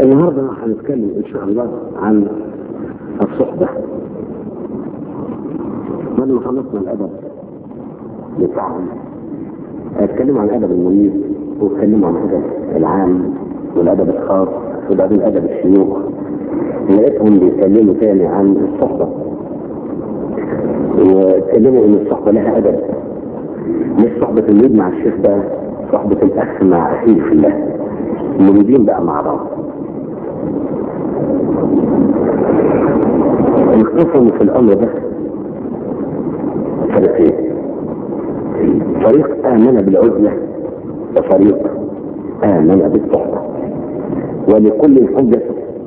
النهارده هنتكلم ان شاء الله عن الصحبه بعد ما خلصنا الادب بتاعهم هيتكلموا عن الادب المميز ويتكلموا عن الادب العام والادب الخاص وبعدين ادب الشيوخ لقيتهم بيتكلموا تاني عن الصحبه واتكلموا ان الصحبه لها ادب مش صحبه المريد مع الشيخ بقى صحبه الاخ مع اخيه في الله المريدين بقى مع بعض انقسموا في الامر ده فريقين فريق امن بالعزله وفريق امن بالصحبه ولكل حجه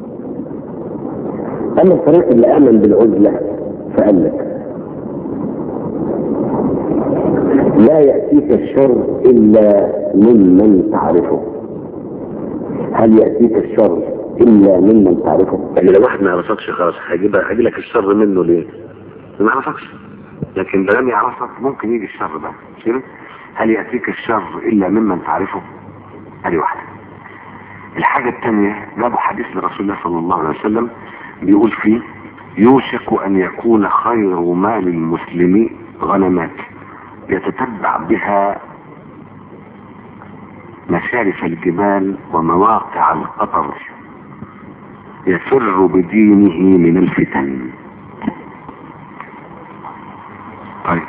اما الفريق اللي امن بالعزله فقال لك لا ياتيك الشر الا ممن تعرفه هل ياتيك الشر الا ممن تعرفه يعني لو واحد ما يعرفكش خلاص هيجيب هيجي لك الشر منه ليه؟ ما يعرفكش لكن ده لم يعرفك ممكن يجي الشر بقى مش كده؟ هل ياتيك الشر الا ممن تعرفه؟ ادي واحده. الحاجه الثانيه جابوا حديث لرسول الله صلى الله عليه وسلم بيقول فيه يوشك ان يكون خير مال المسلم غنمات يتتبع بها مشارف الجبال ومواقع القطر يفر بدينه من الفتن طيب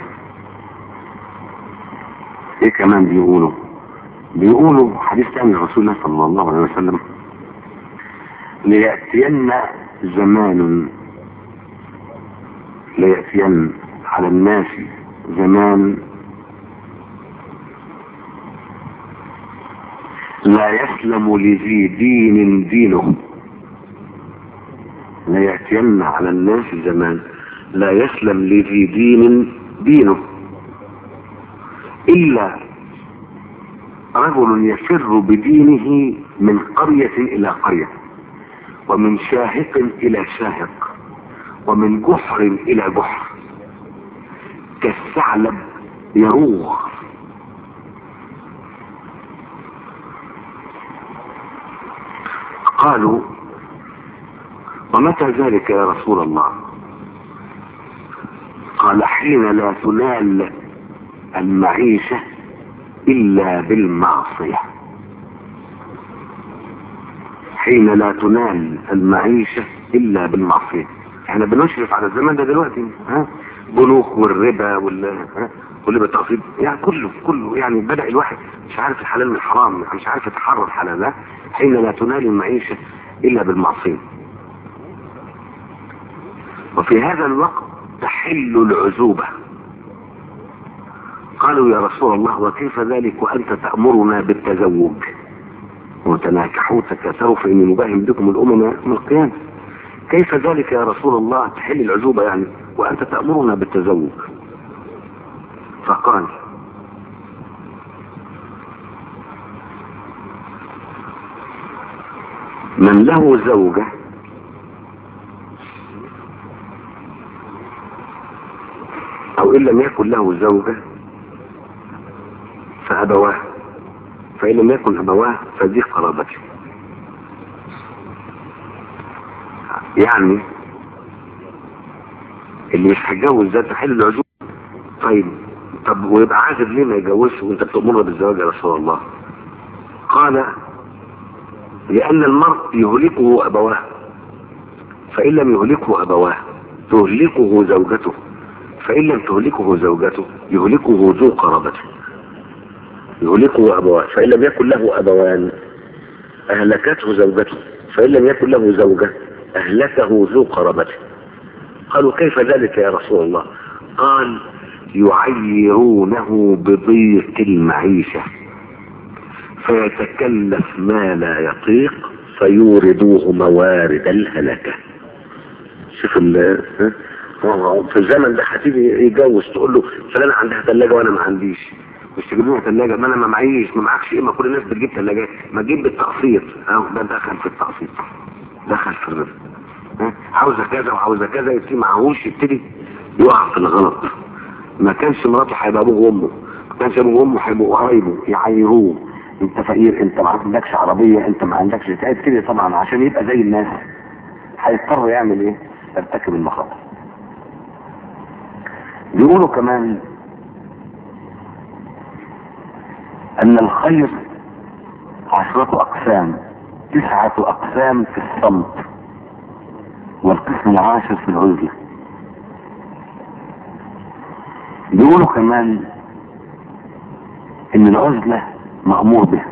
ايه كمان بيقولوا بيقولوا حديث تاني رسول الله صلى الله عليه وسلم ليأتين زمان ليأتين على الناس زمان لا يسلم لذي دين دينه لا يأتين على الناس زمان لا يسلم لذي دين دينه إلا رجل يفر بدينه من قرية إلى قرية ومن شاهق إلى شاهق ومن جحر إلى جحر كالثعلب يروغ قالوا ومتى ذلك يا رسول الله قال حين لا تنال المعيشة إلا بالمعصية حين لا تنال المعيشة إلا بالمعصية احنا بنشرف على الزمان ده دلوقتي ها بنوك والربا وال ها؟ والربا التقسيط يعني كله كله يعني بدأ الواحد مش عارف الحلال من الحرام مش عارف يتحرر الحلال ده حين لا تنال المعيشة إلا بالمعصية وفي هذا الوقت تحل العزوبة قالوا يا رسول الله وكيف ذلك وأنت تأمرنا بالتزوج وتناكحوا تكاثروا فإني مباهم بكم الأمم يوم القيامة كيف ذلك يا رسول الله تحل العزوبة يعني وأنت تأمرنا بالتزوج فقال من له زوجة أو إن لم يكن له زوجة فأبواه فإن لم يكن أبواه فدي قرابته يعني اللي مش هيتجوز ده تحل العزوبة طيب طب ويبقى عازب ليه ما يتجوزش وانت بتأمرنا بالزواج يا رسول الله قال لأن المرء يهلكه أبواه فإن لم يهلكه أبواه تهلكه زوجته فإن لم تهلكه زوجته يهلكه ذو قرابته يهلكه أبواه فإن لم يكن له أبوان أهلكته زوجته فإن لم يكن له زوجة أهلكه ذو قرابته قالوا كيف ذلك يا رسول الله قال يعيرونه بضيق المعيشة فيتكلف ما لا يطيق فيوردوه موارد الهلكة شوف ال في الزمن ده هتيجي يتجوز تقول له فلان عندها ثلاجة وانا ما عنديش مش تجيب لنا ثلاجة ما انا ما معيش ما معكش ايه ما كل الناس بتجيب ثلاجات ما تجيب بالتقسيط اهو ده دخل في التقسيط دخل في الربا عاوزة كذا وعاوزة كذا يبتدي معهوش يبتدي يقع في الغلط ما كانش مراته هيبقى ابوه وامه ما كانش ابوه وامه هيبقوا قرايبه يعايروه انت فقير انت ما عندكش عربيه انت ما عندكش كده طبعا عشان يبقى زي الناس هيضطر يعمل ايه؟ يرتكب المخاطر بيقولوا كمان ان الخير عشرة اقسام تسعة اقسام في الصمت والقسم العاشر في العزلة بيقولوا كمان ان العزلة مأمور بها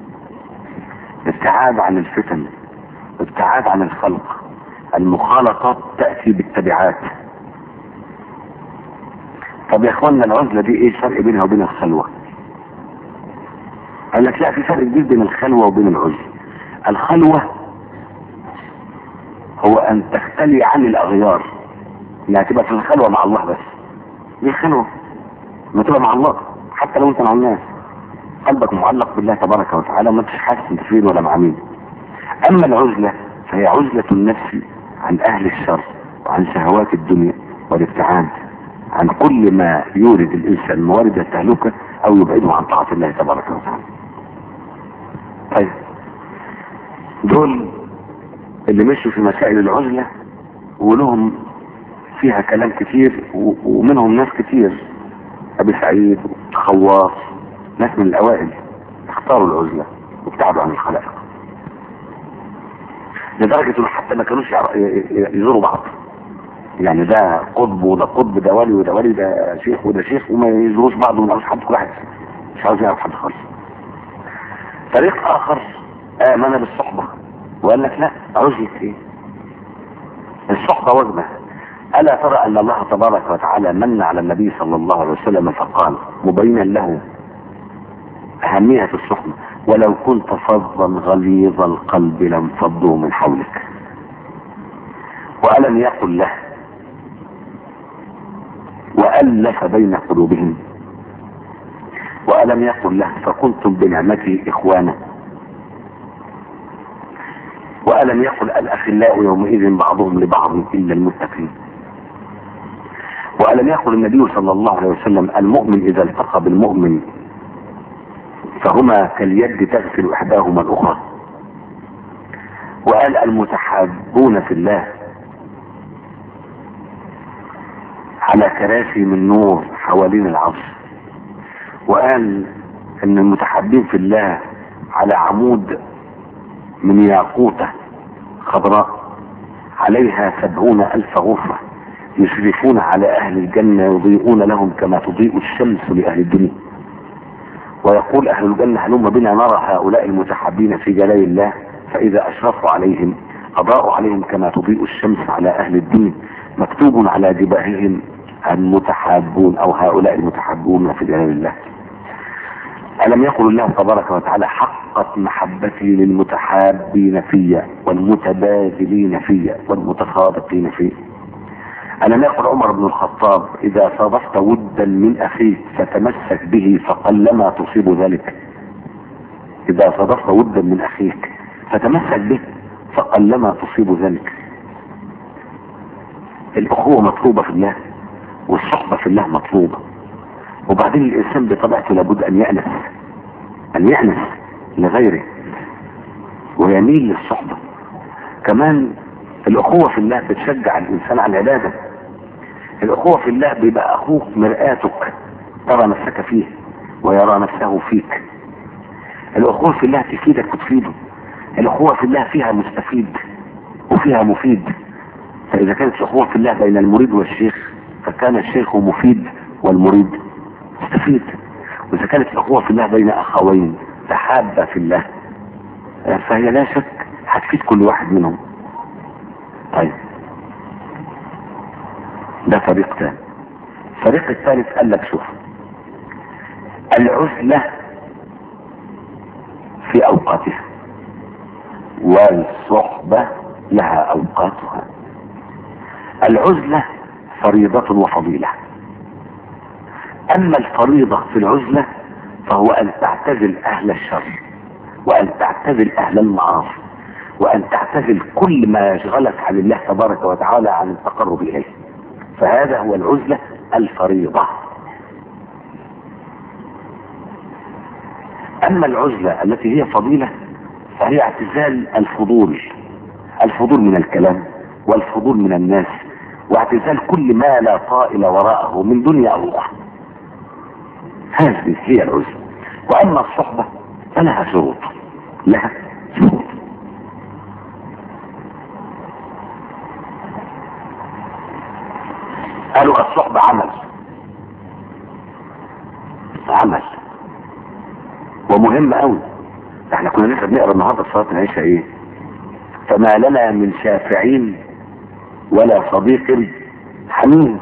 ابتعاد عن الفتن ابتعاد عن الخلق المخالطات تأتي بالتبعات طب يا اخوانا العزلة دي ايه الفرق بينها وبين الخلوة قال لك لا في فرق كبير بين الخلوة وبين العزلة الخلوة هو ان تختلي عن الاغيار انها تبقى في الخلوة مع الله بس دي الخلوة ما تبقى مع الله حتى لو انت مع الناس قلبك معلق بالله تبارك وتعالى وما انتش حاسس انت فين ولا مع مين اما العزلة فهي عزلة النفس عن اهل الشر وعن شهوات الدنيا والابتعاد عن كل ما يورد الانسان موارد التهلكة او يبعده عن طاعة الله تبارك وتعالى طيب دول اللي مشوا في مسائل العزلة ولهم فيها كلام كتير و- ومنهم ناس كتير ابي سعيد خواص ناس من الاوائل اختاروا العزلة وابتعدوا عن الخلائق لدرجة انه حتى ما كانوش يعر- ي- ي- يزوروا بعض يعني ده قطب وده قطب ده ولي وده ولي ده شيخ وده شيخ وما يزوروش بعض وما يعرفوش حد كل واحد مش عاوز يعرف حد خالص فريق اخر امن بالصحبة وقال لك لا عزلة ايه الصحبة وجبة ألا ترى أن الله تبارك وتعالى من على النبي صلى الله عليه وسلم فقال مبينا له أهمية الصحبة ولو كنت فظا غليظ القلب لانفضوا من حولك وألم يقل له وألف بين قلوبهم وألم يقل له فكنتم بنعمتي إخوانا وألم يقل الأخلاء يومئذ بعضهم لبعض إلا المتقين وألم يقل النبي صلى الله عليه وسلم المؤمن إذا التقى بالمؤمن فهما كاليد تغسل إحداهما الأخرى وقال المتحابون في الله على كراسي من نور حوالين العرش وقال ان المتحابين في الله على عمود من ياقوتة خضراء عليها سبعون ألف غرفة يشرفون على أهل الجنة يضيئون لهم كما تضيء الشمس لأهل الدنيا ويقول أهل الجنة هلم بنا نرى هؤلاء المتحابين في جلال الله فإذا أشرفوا عليهم أضاءوا عليهم كما تضيء الشمس على أهل الدنيا مكتوب على جباههم المتحابون أو هؤلاء المتحابون في جلال الله ألم يقل الله تبارك وتعالى حقت محبتي للمتحابين في والمتبادلين في والمتصادقين في ألم يقل عمر بن الخطاب إذا صادفت ودا من أخيك فتمسك به فقلما تصيب ذلك إذا صادفت ودا من أخيك فتمسك به فقلما تصيب ذلك الأخوة مطلوبة في الله والصحبة في الله مطلوبة وبعدين الإنسان بطبيعته لابد أن يأنس أن يأنس لغيره ويميل للصحبة كمان الأخوة في الله بتشجع الإنسان على العبادة الأخوة في الله بيبقى أخوك مرآتك ترى نفسك فيه ويرى نفسه فيك الأخوة في الله تفيدك وتفيده الأخوة في الله فيها مستفيد وفيها مفيد فإذا كانت الأخوة في الله بين المريد والشيخ فكان الشيخ مفيد والمريد مستفيد وإذا كانت الأخوة في الله بين أخوين تحابة في الله فهي لا شك هتفيد كل واحد منهم طيب ده فريق تاني الفريق الثالث قال لك شوف العزلة في أوقاتها والصحبة لها أوقاتها العزلة فريضة وفضيلة أما الفريضة في العزلة فهو أن تعتزل أهل الشر وأن تعتزل أهل المعاصي وأن تعتزل كل ما يشغلك عن الله تبارك وتعالى عن التقرب إليه فهذا هو العزلة الفريضة اما العزلة التي هي فضيلة فهي اعتزال الفضول الفضول من الكلام والفضول من الناس واعتزال كل ما لا طائل وراءه من دنيا او اخرى هذه هي العزلة واما الصحبة فلها شروط لها شروط قالوا الصحبة عمل عمل ومهم قوي احنا كنا لسه بنقرا النهارده في صلاه العشاء ايه فما لنا من شافعين ولا صديق حميم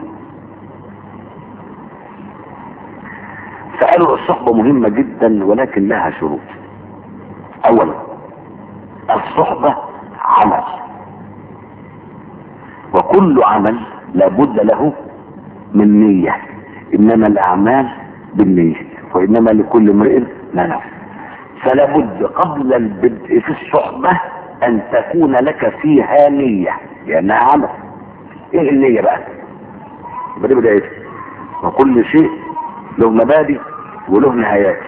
فقالوا الصحبة مهمة جدا ولكن لها شروط اولا الصحبة عمل وكل عمل لابد له من نية انما الاعمال بالنية وانما لكل امرئ ما نوى فلا بد قبل البدء في الصحبة ان تكون لك فيها نية لانها عمل ايه النية بقى بدي بداية وكل شيء له مبادئ وله نهايات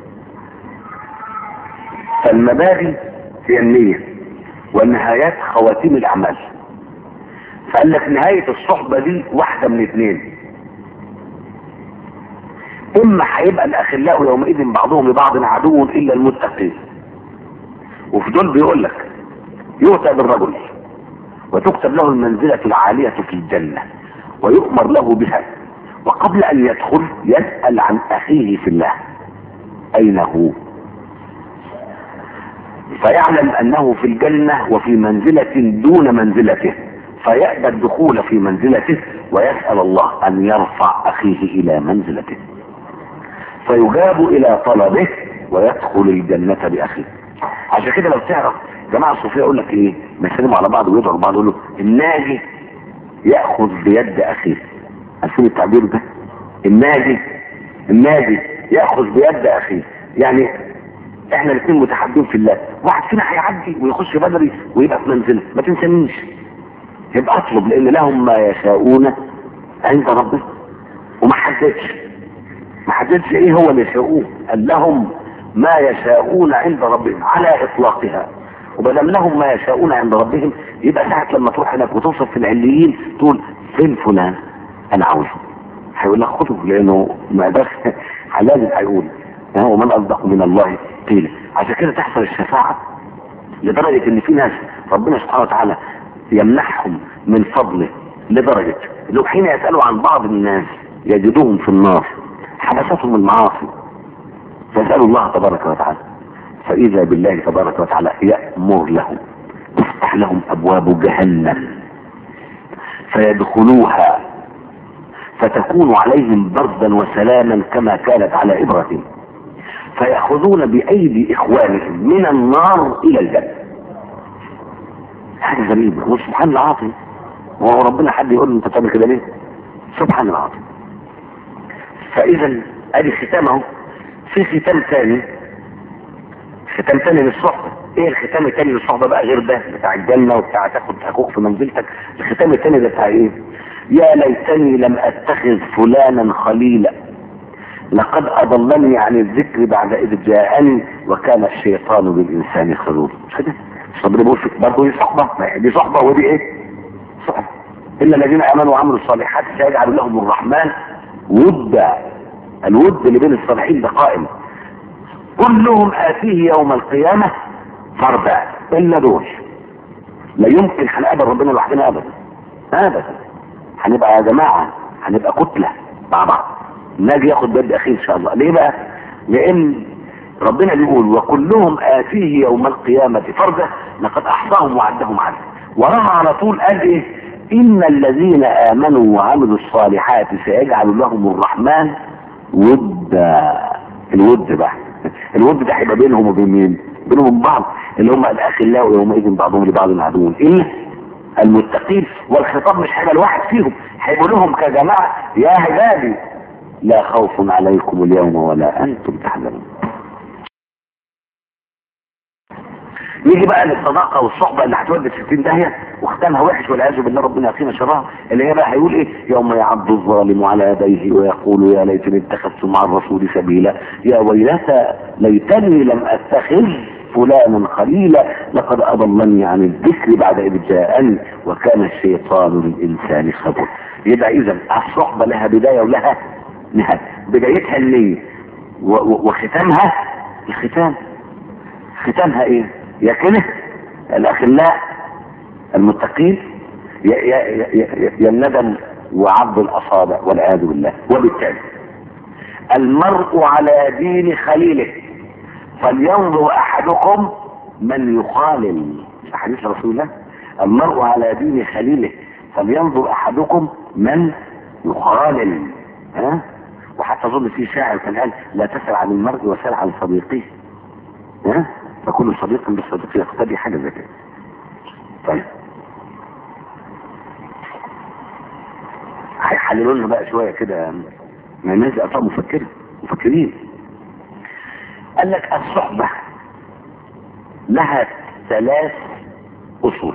فالمبادئ هي النية والنهايات خواتيم الاعمال فقال لك نهاية الصحبة دي واحدة من اثنين اما هيبقى الاخلاء يومئذ بعضهم لبعض عدو الا المتقين وفي دول بيقول لك يؤتى بالرجل وتكتب له المنزلة العالية في الجنة ويؤمر له بها وقبل ان يدخل يسأل عن اخيه في الله اين هو فيعلم انه في الجنة وفي منزلة دون منزلته فيأبى الدخول في منزلته ويسأل الله ان يرفع اخيه الى منزلته فيجاب الى طلبه ويدخل الجنة باخيه عشان كده لو تعرف جماعة الصوفية يقول لك ايه بيسلموا على بعض ويدعوا لبعض يقولوا الناجي يأخذ بيد اخيه عارفين التعبير ده الناجي الناجي يأخذ بيد اخيه يعني احنا الاثنين متحدين في الله واحد فينا هيعدي ويخش بدري ويبقى في منزله ما تنسانيش يبقى اطلب لان لهم ما يشاءون عند ربهم وما حددش ما حددش ايه هو اللي يشاءوه قال لهم ما يشاءون عند ربهم على اطلاقها وبدل لهم ما يشاءون عند ربهم يبقى ساعة لما تروح هناك وتوصف في العليين تقول فين فلان انا عاوزه هيقول لك خده لانه ما ده لازم هيقول هو من اصدق من الله قيل عشان كده تحصل الشفاعة لدرجة ان في ناس ربنا سبحانه وتعالى يمنحهم من فضله لدرجة انه حين يسألوا عن بعض الناس يجدوهم في النار حبستهم المعاصي فيسألوا الله تبارك وتعالى فإذا بالله تبارك وتعالى يأمر لهم تفتح لهم أبواب جهنم فيدخلوها فتكون عليهم بردا وسلاما كما كانت على إبراهيم فيأخذون بأيدي إخوانهم من النار إلى الجنة حاجة غريبة هو سبحان العاطي وهو ربنا حد يقول له انت بتعمل كده ليه؟ سبحان العاطي فإذا ادي ختام اهو في ختام ثاني ختام ثاني للصحبة ايه الختام الثاني للصحبة بقى غير ده بتاع الجنة وبتاع تاخد حقوق في منزلتك الختام الثاني ده بتاع ايه يا ليتني لم اتخذ فلانا خليلا لقد اضلني عن الذكر بعد اذ جاءني وكان الشيطان للانسان خذولا مش كده مش ربنا بيقول برضه دي صحبة دي صحبة ودي ايه صحبة الا الذين امنوا وعملوا الصالحات سيجعل لهم الرحمن ودا الود اللي بين الصالحين ده قائم كلهم آتيه يوم القيامة فردا إلا دول لا يمكن هنقابل ربنا لوحدنا أبدا أبدا هنبقى يا جماعة هنبقى كتلة مع بعض ناجي ياخد بيد أخيه إن شاء الله ليه بقى؟ لأن ربنا بيقول وكلهم آتيه يوم القيامة فردا لقد أحصاهم وعدهم عدا وراها على طول قال إيه؟ إن الذين آمنوا وعملوا الصالحات سيجعل لهم الرحمن ودا الود بقى الود ده هيبقى بينهم وبين مين بينهم بعض اللي هم الاخلاء يومئذ بعضهم لبعض عدو الا المتقين والخطاب مش هيبقى الواحد فيهم هيبقوا لهم كجماعه يا عبادي لا خوف عليكم اليوم ولا انتم تحزنون نيجي بقى للصداقه والصحبه اللي هتودي في 60 داهيه وختامها وحش والعياذ بالله ربنا يقينا شرها اللي هي بقى هيقول ايه يوم يعض الظالم على يديه ويقول يا ليتني اتخذت مع الرسول سبيلا يا ويلتى ليتني لم اتخذ فلانا خليلا لقد اضلني عن الذكر بعد اذ جاءني وكان الشيطان للانسان خبر يبقى اذا الصحبه لها بدايه ولها نهايه بدايتها النيه و- و- وختامها الختام ختامها ايه يا كده الاخلاء المتقين يا, يا, يا, يا الندم وعض الاصابع والعياذ بالله وبالتالي المرء على دين خليله فلينظر احدكم من يخالل في حديث رسول الله المرء على دين خليله فلينظر احدكم من يخالل ها وحتى اظن في شاعر كان قال لا تسأل عن المرء وسأل عن صديقه ها فكل صديق بالصديق يقتدي حاجه زي كده طيب هيحللوا لنا بقى شويه كده ما الناس دي اصلا مفكرين مفكرين قال لك الصحبه لها ثلاث اصول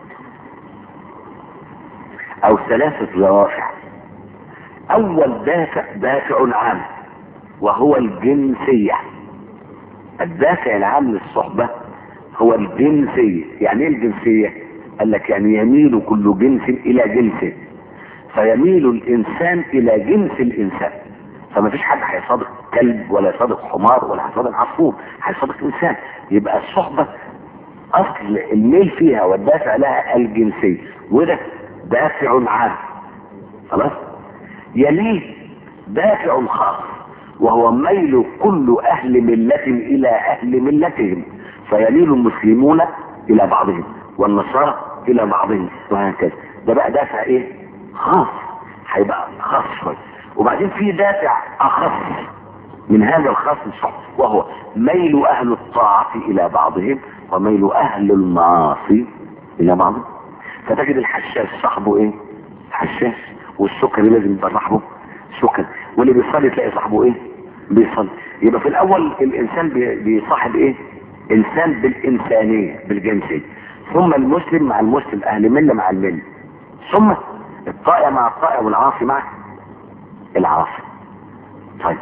او ثلاثه دوافع اول دافع دافع عام وهو الجنسيه الدافع العام للصحبة هو الجنسية يعني ايه الجنسية قال لك يعني يميل كل جنس الى جنسه فيميل الانسان الى جنس الانسان فما فيش حد هيصادق كلب ولا يصادق حمار ولا هيصادق عصفور هيصادق انسان يبقى الصحبة اصل الميل فيها والدافع لها الجنسية وده دافع عام خلاص يليه دافع خاص وهو ميل كل اهل ملة الى اهل ملتهم فيميل المسلمون الى بعضهم والنصارى الى بعضهم وهكذا ده بقى دافع ايه خاص هيبقى خاص شويه وبعدين في دافع اخص من هذا الخاص الصحب وهو ميل اهل الطاعة الى بعضهم وميل اهل المعاصي الى بعضهم فتجد الحشاش صاحبه ايه حشاش والسكري لازم يبقى صاحبه سكر واللي بيصلي تلاقي صاحبه ايه بيصلي يبقى في الاول الانسان بي- بيصاحب ايه انسان بالانسانيه بالجنسيه ثم المسلم مع المسلم اهل مله مع المله ثم الطائع مع الطائع والعاصي مع العاصي طيب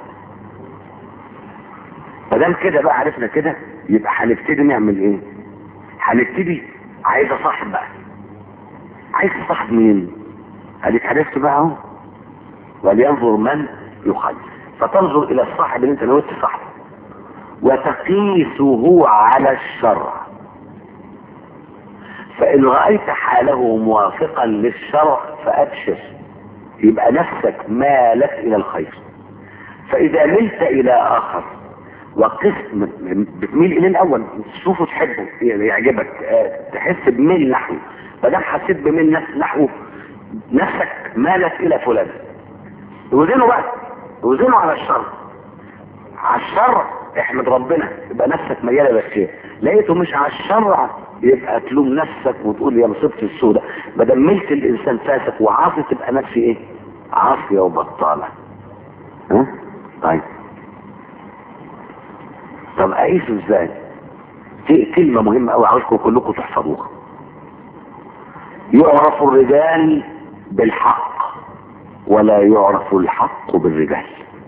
فدام كده بقى عرفنا كده يبقى هنبتدي نعمل ايه هنبتدي عايز اصاحب بقى عايز تصاحب مين اديك عرفت بقى اهو ولينظر من يخالف فتنظر الى الصاحب اللي انت نويت تصاحبه وتقيسه على الشرع فان رايت حاله موافقا للشرع فابشر يبقى نفسك مالت الى الخير فاذا ملت الى اخر وقسم بتميل اليه الاول تشوفه تحبه يعجبك آه، تحس بميل نحوه فدام حسيت بميل نفس نحوه نفسك مالت الى فلان وزنه بقى وزنه على الشر على الشر احمد ربنا يبقى نفسك مياله للخير لقيته مش على الشر يبقى تلوم نفسك وتقول يا مصيبتي السوداء ما دام ملت الانسان فاسق وعاصي تبقى نفسي ايه عاصيه وبطاله ها طيب طب اقيسه ازاي في كلمه مهمه قوي عاوزكم كلكم تحفظوها يعرف الرجال بالحق ولا يعرف الحق بالرجال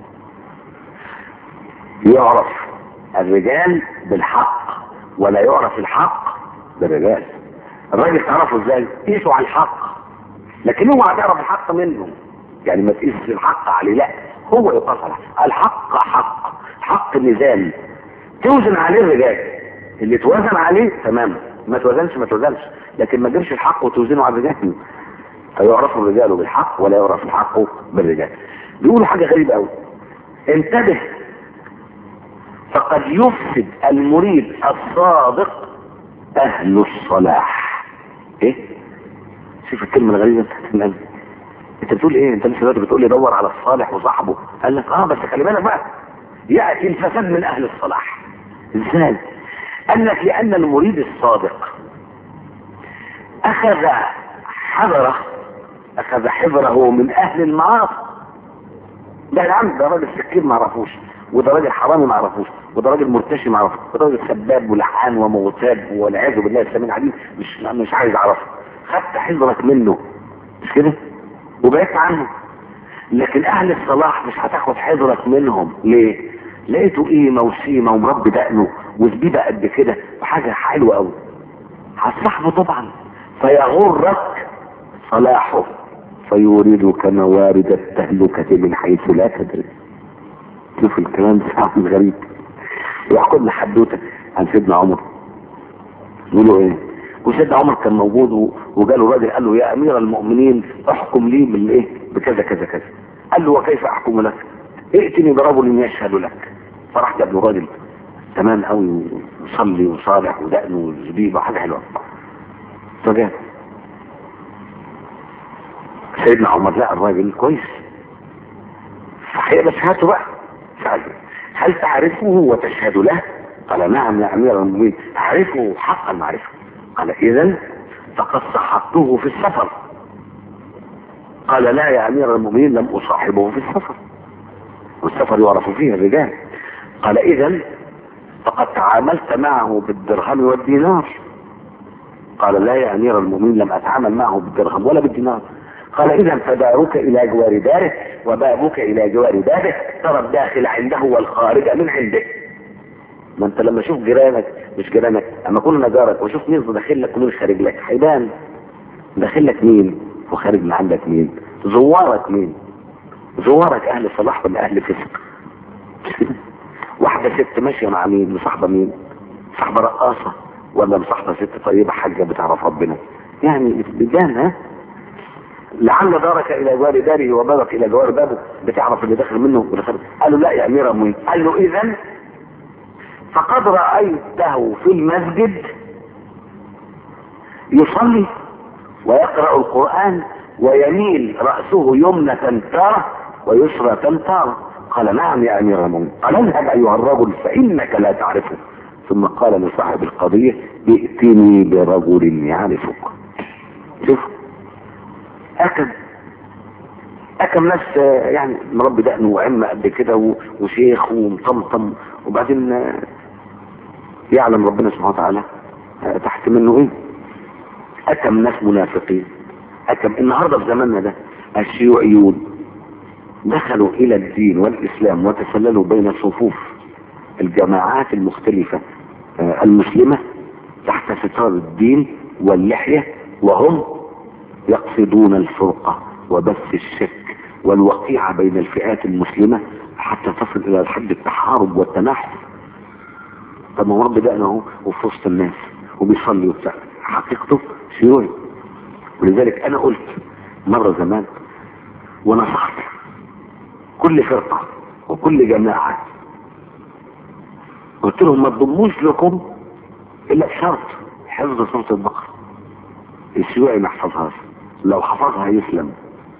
يعرف الرجال بالحق ولا يعرف الحق بالرجال الراجل تعرفه ازاي قيسوا على الحق لكن اوعى تعرف الحق منه يعني ما تقيسش الحق عليه لا هو يقاس على الحق الحق حق حق ميزان توزن عليه الرجال اللي توزن عليه تمام ما توزنش ما توزنش لكن ما تجيبش الحق وتوزنه على الرجال فيعرف الرجال بالحق ولا يعرف الحق بالرجال بيقولوا حاجة غريبة قوي انتبه فقد يفسد المريد الصادق اهل الصلاح ايه شوف الكلمة الغريبة بتاعت النبي انت بتقول ايه انت لسه دلوقتي بتقول لي دور على الصالح وصاحبه قال لك اه بس خلي بالك بقى ياتي الفساد من اهل الصلاح ازاي قال لك لان المريد الصادق اخذ حذره اخذ حذره من اهل المعاصي ده يا عم ده راجل سكين ما عرفوش وده راجل حرامي ما اعرفوش وده راجل مرتشي ما اعرفوش وده راجل سباب ولحان ومغتاب والعياذ بالله السميع العليم مش مش عايز اعرفه خدت حذرك منه مش كده وبعدت عنه لكن اهل الصلاح مش هتاخد حذرك منهم ليه لقيته قيمه وسيمه ومربي دقنه وزبيبه قد كده وحاجه حلوه قوي هتصاحبه طبعا فيغرك صلاحه فيوردك موارد التهلكة من حيث لا تدري شوف الكلام بتاعه الغريب يحكوا لنا حدوته عن سيدنا عمر يقولوا ايه وسيدنا عمر كان موجود و- وجاله راجل قال له يا امير المؤمنين احكم لي بالايه بكذا كذا كذا قال له وكيف احكم لك ائتني برجل يشهد لك فراح جاب له راجل تمام قوي وصلي وصالح ودقن وزبيب وحاجه حلوه فجاء سيدنا عمر لقى الراجل كويس صحيح بس هاته بقى سأل هل تعرفه وتشهد له قال نعم يا امير المؤمنين اعرفه حقا معرفه قال اذا فقد صحبته في السفر قال لا يا امير المؤمنين لم اصاحبه في السفر والسفر يعرف فيه الرجال قال اذا فقد تعاملت معه بالدرهم والدينار قال لا يا امير المؤمنين لم اتعامل معه بالدرهم ولا بالدينار قال اذا فدارك الى جوار داره وبابك الى جوار بابه ترى الداخل عنده والخارج من عنده ما انت لما اشوف جيرانك مش جيرانك اما اكون انا جارك واشوف مين داخل لك ومين خارج لك هيبان داخل لك مين وخارج من عندك مين زوارك مين زوارك اهل صلاح ولا اهل فسق واحدة ست ماشية مع مين مصاحبة مين صاحبة رقاصة ولا مصاحبة ست طيبة حاجة بتعرف ربنا يعني بيبان ها لعل دارك الى جوار داره وبابك الى جوار بابه بتعرف اللي داخل منه واللي خارج قالوا لا يا امير المؤمنين قال له اذا فقد رايته في المسجد يصلي ويقرا القران ويميل راسه يمنه تاره ويسرى تاره قال نعم يا امير المؤمنين قال اذهب ايها الرجل فانك لا تعرفه ثم قال لصاحب القضيه ائتني برجل يعرفك شوف اكم اكم ناس آه، يعني مربي دقنه وعمة قد كده و- وشيخ ومطمطم وبعدين آه، يعلم ربنا سبحانه وتعالى آه، تحت منه ايه اكم ناس منافقين اكم النهارده في زماننا ده الشيوعيون دخلوا الى الدين والاسلام وتسللوا بين صفوف الجماعات المختلفة آه، المسلمة تحت ستار الدين واللحية وهم يقصدون الفرقة وبث الشك والوقيعة بين الفئات المسلمة حتى تصل إلى حد التحارب والتناحر طب ما هو رب ده اهو وفي وسط الناس وبيصلي وبتاع حقيقته شيوعي ولذلك أنا قلت مرة زمان ونصحت كل فرقة وكل جماعة قلت لهم ما تضموش لكم إلا بشرط حفظ سورة البقرة الشيوعي ما يحفظهاش لو حفظها يسلم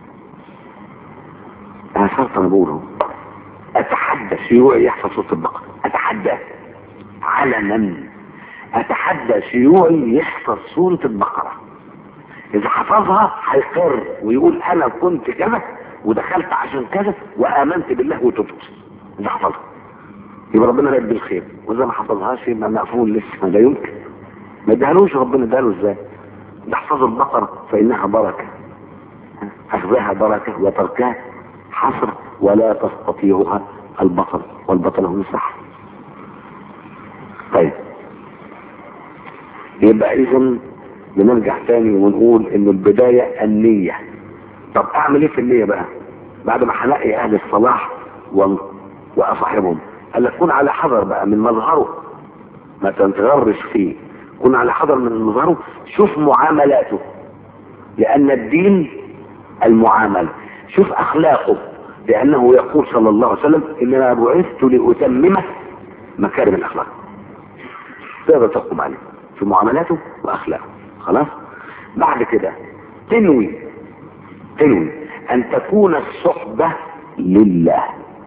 انا شرط انا بقوله اتحدى شيوعي يحفظ سورة البقرة اتحدى علنا اتحدى شيوعي يحفظ سورة البقرة اذا حفظها هيقر ويقول انا كنت كذا ودخلت عشان كذا وامنت بالله وتبت اذا حفظها يبقى ربنا لا يدي الخير واذا ما حفظهاش يبقى مقفول لسه لا يمكن ما ادهالوش ربنا اداله ازاي احفظوا البقرة فإنها بركة أخذها بركة وتركها حصر ولا تستطيعها البطل والبطل هم صح طيب يبقى إذا بنرجع تاني ونقول إن البداية النية طب أعمل إيه في النية بقى بعد ما هلاقي أهل الصلاح و... وأصاحبهم قال لك كن على حذر بقى من مظهره ما تنتغرش فيه كن على حذر من مظهره شوف معاملاته لأن الدين المعاملة شوف أخلاقه لأنه يقول صلى الله عليه وسلم إنما بعثت لأتممه مكارم الأخلاق تقدر تحكم عليه في معاملاته وأخلاقه خلاص بعد كده تنوي تنوي أن تكون الصحبة لله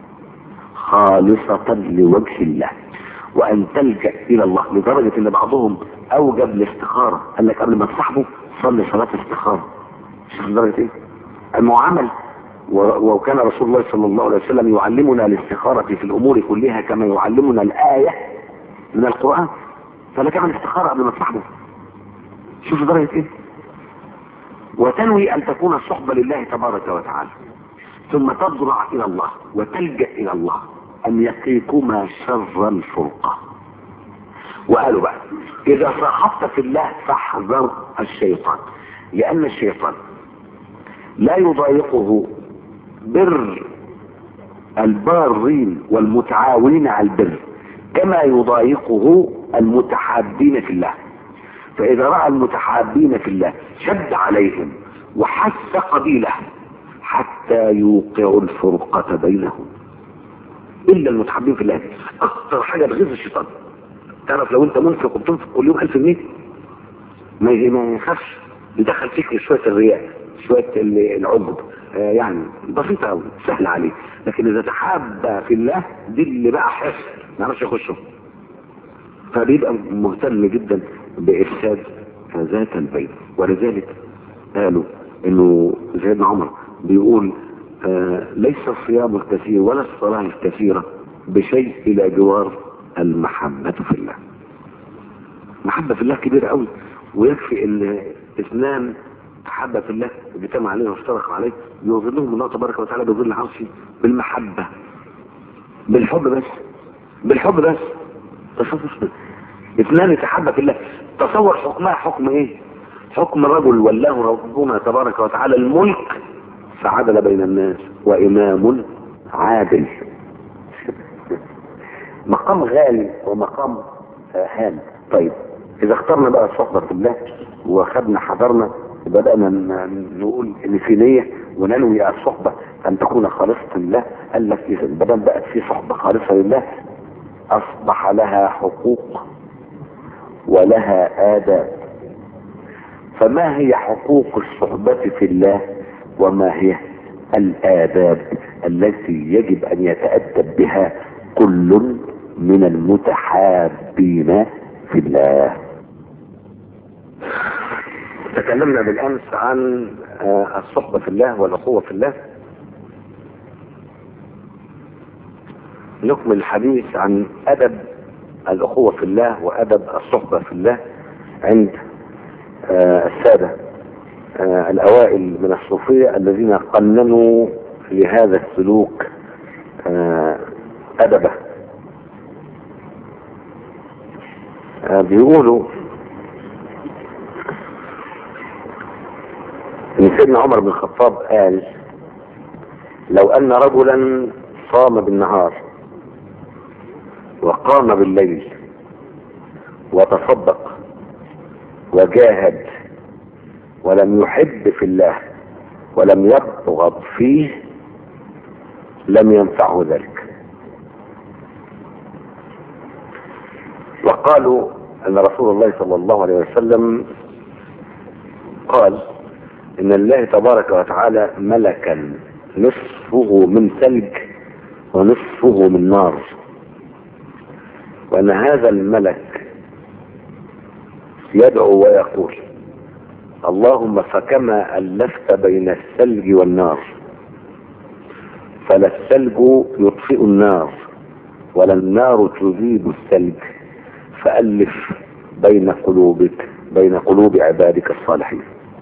خالصة لوجه الله وأن تلجأ إلى الله لدرجة إن بعضهم أوجب الاستخارة قال لك قبل ما تصاحبه صلي صلاة استخارة شوف درجة إيه المعامل و- وكان رسول الله صلى الله عليه وسلم يعلمنا الاستخارة في الأمور كلها كما يعلمنا الآية من القرآن فلا تعمل استخارة قبل ما تصاحبه شوف درجة ايه وتنوي أن تكون الصحبة لله تبارك وتعالى ثم تضرع إلى الله وتلجأ إلى الله أن يقيكما شر الفرقة وقالوا بقى إذا صاحبت في الله فاحذر الشيطان لأن الشيطان لا يضايقه بر البارين والمتعاونين على البر كما يضايقه المتحابين في الله فإذا رأى المتحابين في الله شد عليهم وحث قبيله حتى يوقعوا الفرقة بينهم إلا المتحابين في الله أكثر حاجة تغيظ الشيطان تعرف لو أنت منفق وبتنفق كل يوم 1000 جنيه ما ما يخافش يدخل فيك شوية الرياء شوية ال- العجب آه يعني بسيطة أوي سهلة عليه لكن إذا تحاب في الله دي اللي بقى حس ما يعرفش يخشه فبيبقى مهتم جدا بإفساد ذات البين ولذلك قالوا إنه سيدنا عمر بيقول آه ليس الصيام الكثير ولا الصلاة الكثيرة بشيء إلى جوار المحبة في الله محبة في الله كبيرة قوي ويكفي ان اثنان تحبة في الله اجتمع عليه وافترقوا عليه يظلهم الله تبارك وتعالى بظل عرشه بالمحبة بالحب بس بالحب بس تصور اثنان يتحبى في الله تصور حكمها حكم ايه حكم رجل ولاه ربنا تبارك وتعالى الملك فعدل بين الناس وامام عادل مقام غالي ومقام آه، هام طيب اذا اخترنا بقى الصحبة في الله واخدنا حضرنا بدأنا ن- نقول ان في نية وننوي الصحبة ان تكون خالصة لله قال لك اذا بدل بقت في صحبة خالصة لله اصبح لها حقوق ولها آداب فما هي حقوق الصحبة في الله وما هي الآداب التي يجب أن يتأدب بها كل من المتحابين في الله تكلمنا بالأمس عن آه، الصحبة في الله والأخوة في الله نكمل الحديث عن أدب الأخوة في الله وأدب الصحبة في الله عند آه، السادة آه، الأوائل من الصوفية الذين قننوا لهذا السلوك آه، أدبه آه، بيقولوا ان سيدنا عمر بن الخطاب قال لو ان رجلا صام بالنهار وقام بالليل وتصدق وجاهد ولم يحب في الله ولم يبغض فيه لم ينفعه ذلك وقالوا ان رسول الله صلى الله عليه وسلم قال ان الله تبارك وتعالى ملكا نصفه من ثلج ونصفه من نار وان هذا الملك يدعو ويقول اللهم فكما الفت بين الثلج والنار فلا الثلج يطفئ النار ولا النار تذيب الثلج فالف بين قلوبك بين قلوب عبادك الصالحين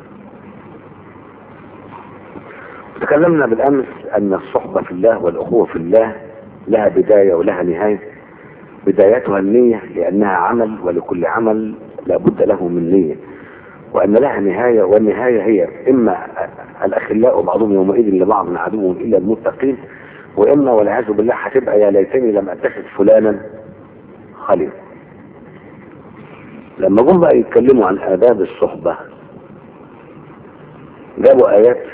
تكلمنا بالامس ان الصحبه في الله والاخوه في الله لها بدايه ولها نهايه بدايتها النيه لانها عمل ولكل عمل لابد له من نيه وان لها نهايه والنهايه هي اما الاخلاء بعضهم يومئذ لبعض عدو الا المتقين واما والعياذ بالله هتبقى يا ليتني لم اتخذ فلانا خليل لما جم بقى يتكلموا عن آداب الصحبة جابوا آيات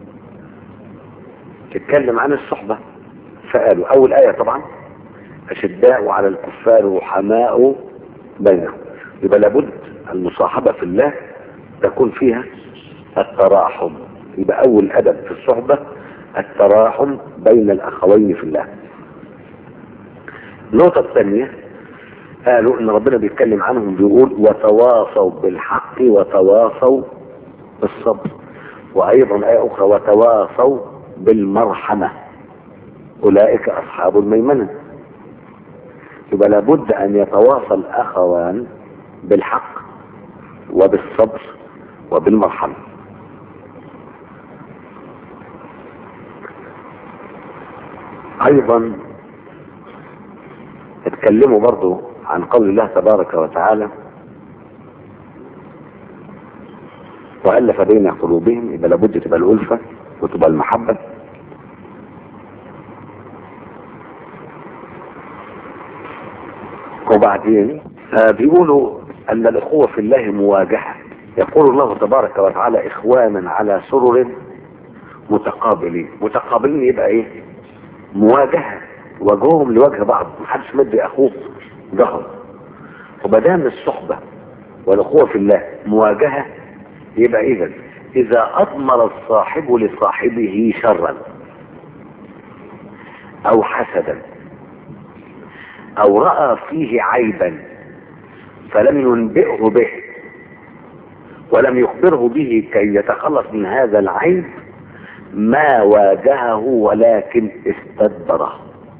تتكلم عن الصحبة فقالوا أول آية طبعا أشداء على الكفار رحماء بينهم يبقى لابد المصاحبة في الله تكون فيها التراحم يبقى أول أدب في الصحبة التراحم بين الأخوين في الله النقطة الثانية قالوا ان ربنا بيتكلم عنهم بيقول وتواصوا بالحق وتواصوا بالصبر وايضا ايه اخرى وتواصوا بالمرحمة أولئك أصحاب الميمنة يبقى لابد أن يتواصل الأخوان بالحق وبالصبر وبالمرحمة أيضا اتكلموا برضو عن قول الله تبارك وتعالى وألف بين قلوبهم يبقى لابد تبقى الألفة وتبقى المحبة وبعدين آه بيقولوا أن الأخوة في الله مواجهة يقول الله تبارك وتعالى إخوانا على سرر متقابلين متقابلين يبقى إيه مواجهة وجههم لوجه بعض محدش مدي أخوه ظهر ومدام الصحبة والأخوة في الله مواجهة يبقى إذا إذا أضمر الصاحب لصاحبه شرا أو حسدا أو رأى فيه عيبا فلم ينبئه به ولم يخبره به كي يتخلص من هذا العيب ما واجهه ولكن استدبره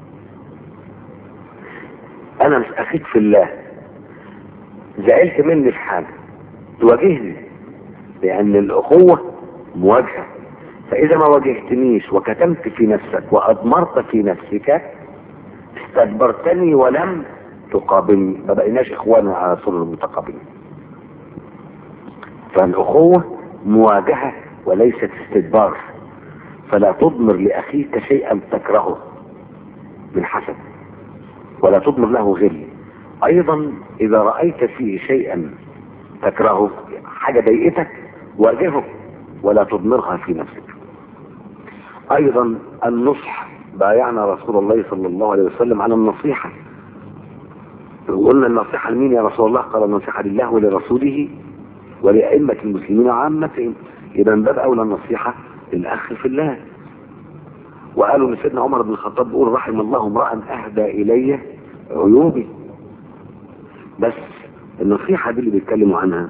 انا مش اخيك في الله زعلت مني في حاجه تواجهني لان الاخوه مواجهه فاذا ما واجهتنيش وكتمت في نفسك واضمرت في نفسك استدبرتني ولم تقابلني ما بقيناش اخوانا على سرر متقابلين فالاخوه مواجهه وليست استدبار فلا تضمر لاخيك شيئا تكرهه من حسد ولا تضمر له غل ايضا اذا رايت فيه شيئا تكرهه حاجه ضايقتك واجهه ولا تضمرها في نفسك ايضا النصح بايعنا رسول الله صلى الله عليه وسلم على النصيحه قلنا النصيحه لمين يا رسول الله قال النصيحه لله ولرسوله ولأئمة المسلمين عامتهم إذا من باب أولى النصيحة للأخ في الله وقالوا ان سيدنا عمر بن الخطاب بيقول رحم الله امرأ أهدى إلي عيوبي بس النصيحة دي اللي بيتكلموا عنها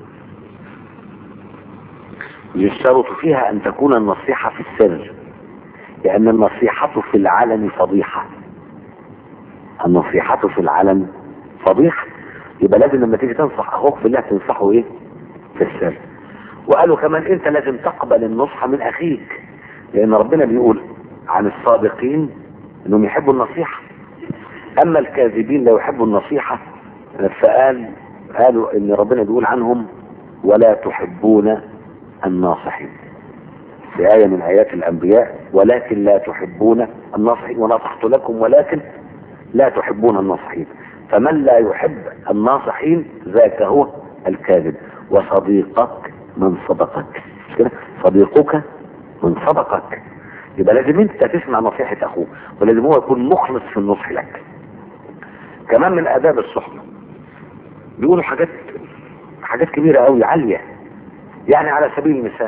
يشترط فيها أن تكون النصيحة في السر لأن النصيحة في العلن فضيحة النصيحة في العلن فضيحة يبقى لازم لما تيجي تنصح أخوك في الله تنصحه إيه في السر وقالوا كمان أنت لازم تقبل النصح من أخيك لأن ربنا بيقول عن الصادقين أنهم يحبوا النصيحة أما الكاذبين لا يحبوا النصيحة فقال قالوا ان ربنا بيقول عنهم ولا تحبون الناصحين في آية من آيات الأنبياء ولكن لا تحبون الناصحين ونصحت لكم ولكن لا تحبون الناصحين فمن لا يحب الناصحين ذاك هو الكاذب وصديقك من صدقك مش كده صديقك من صدقك يبقى لازم انت تسمع نصيحة اخوك ولازم هو يكون مخلص في النصح لك كمان من اداب الصحبة بيقولوا حاجات حاجات كبيرة قوي عالية يعني على سبيل المثال